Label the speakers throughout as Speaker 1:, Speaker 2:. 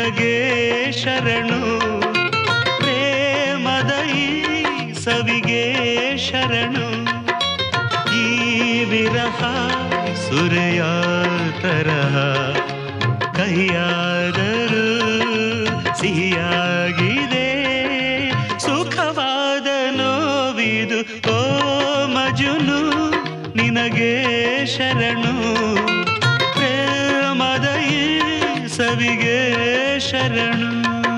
Speaker 1: ನಿನಗೆ ಶರಣು ಪ್ರೇಮದ ಈ ಸವಿಗೆ ಶರಣು ಈ ವಿರಹ ಸುರೆಯ ತರಹ ಕೈಯಾದರೂ ಸಿಹಿಯಾಗಿದೆ ಸುಖವಾದ ನೋವಿದು ಓ ಮಜುನು ನಿನಗೆ ಶರಣು ಪ್ರೇಮದ ಈ ಸವಿಗೆ ಶರಣು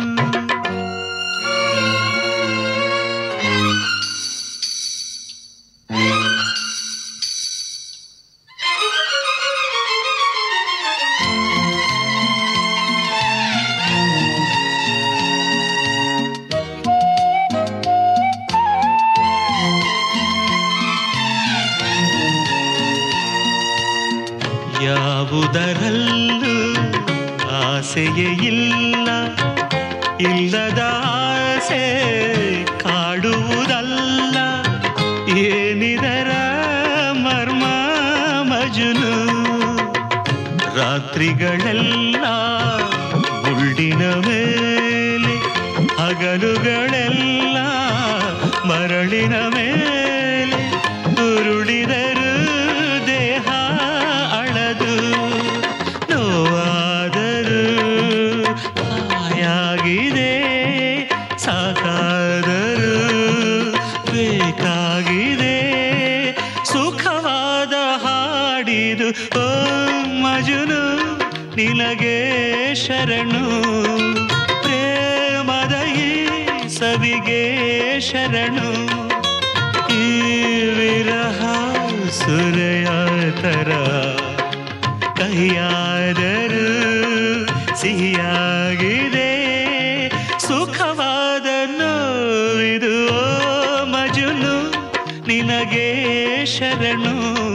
Speaker 1: ಯಾವುದರಲ್ಲೂ ಆಸೆಯೇ ಇಲ್ಲ ಇಲ್ಲದ ಆಸೆ ಕಾಡುವುದಲ್ಲ ಏನಿದರ ಮರ್ಮ ಮಜುನು ರಾತ್ರಿಗಳೆಲ್ಲ ಗುಳ್ಳಿನ ಮೇಲೆ ಹಗಲುಗಳೆಲ್ಲ ಮರಳಿನ ಮೇಲೆ ಉರುಳಿದರು ದೇಹ ಅಳದು ನೋವಾದರೂ ಹಾಯಾಗಿದೆ ಸಾಕಾದರೂ ಬೇಕಾಗಿದೆ ಸುಖವಾದ ಹಾಡಿದು ಓ ಮಜುನು ನಿನಗೆ ಶರಣು ಪ್ರೇಮದ ಈ ಸವಿಗೆ ಶರಣು ಈ ವಿರಹ ಸುರೆಯ ತರ ಕೈಯಾದರೂ ಸಿಹಿಯಾಗಿದೆ ಸುಖವಾದ ನೋವಿದು ಓ ಮಜುನು ನಿನಗೆ ಶರಣು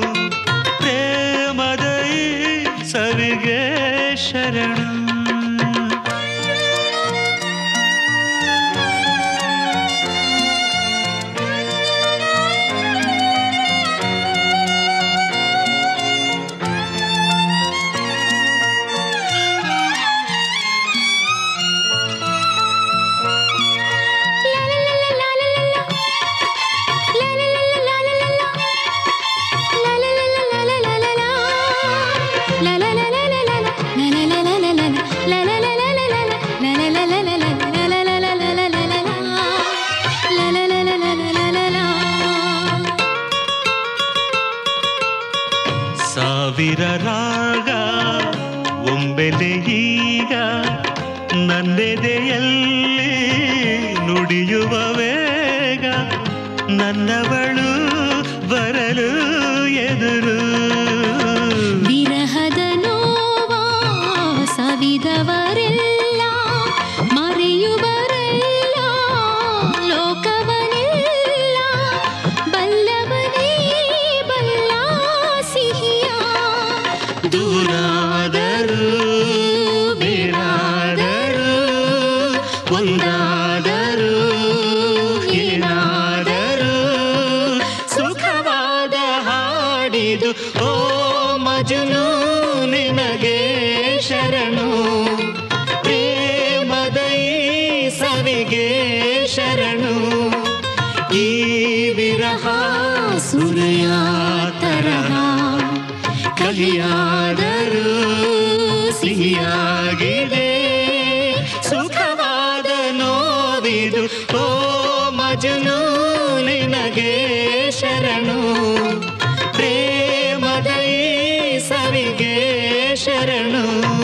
Speaker 1: ಪ್ರೇಮದ ಈ ಸವಿಗೆ ಶರಣು ಸಾವಿರ ರಾಗ ಒಂಬೆಲೆ ಈಗ ನನ್ನೆದೆಯಲ್ಲಿ ನುಡಿಯುವ ವೇಗ ನನ್ನವಳು ಬರಲು ಎದುರು
Speaker 2: ವಿರಹದ ನೋವ ಸವಿದವರೆಲ್ಲ ಮರೆಯುವರೆಲ್ಲ ಲೋಕವನೆಲ್ಲ ಬಲ್ಲವನೇ ಬಲ್ಲ ಸಿಹಿಯ
Speaker 1: ದೂರಾದರೂ ಬೇರಾದರೂ ಒಂದಾದರೂ ಏನಾದರೂ ಸುಖವಾದ ಹಾಡಿದು ಓ ಮಜುನು ನಿನಗೆ ಶರಣು ಪ್ರೇಮದ ಈ ಸವಿಗೆ ಶರಣು ಈ ವಿರಹ ಸುರೆಯ ತರಹ ಕಹಿಯಾದರೂ ಸಿಹಿಯಾಗಿದೆ ಸುಖವಾದ ನೋವಿದು ಓ ಮಜನು ನಿನಗೆ ಶರಣು ಪ್ರೇಮದ ಈ ಸವಿಗೆ ಶರಣು